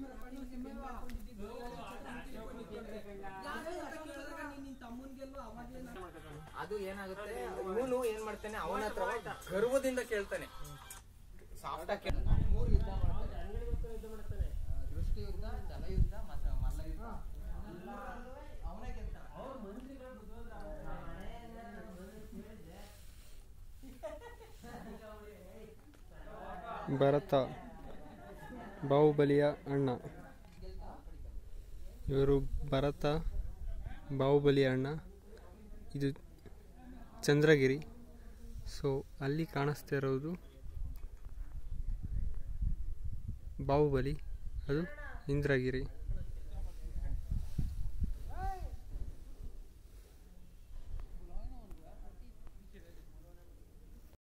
ಅದು ಏನಾಗುತ್ತೆ ಇವನು ಏನ್ ಮಾಡ್ತಾನೆ ಅವನ ಹತ್ರ ಗರ್ವದಿಂದ ಕೇಳ್ತಾನೆ ಸಾಫ್ಟ್ ಆಗಿ ಮೂರು ಯುದ್ಧ ಮಾಡ್ತಾನೆ ಆ, ದೃಷ್ಟಿ ಯುದ್ಧ ಜಲಯುದ್ಧ ಮತ್ತೆ ಮಲ್ಲ ಯುದ್ಧ ಎಲ್ಲ ಅವನೇ ಗೆಲ್ತಾನೆ ಭರತ ಬಾಹುಬಲಿಯ ಅಣ್ಣ ಇವರು ಭರತ ಬಾಹುಬಲಿಯ ಅಣ್ಣ ಇದು ಚಂದ್ರಗಿರಿ ಸೊ ಅಲ್ಲಿ ಕಾಣಿಸ್ತಾ ಇರೋದು ಬಾಹುಬಲಿ ಅದು ಇಂದ್ರಗಿರಿ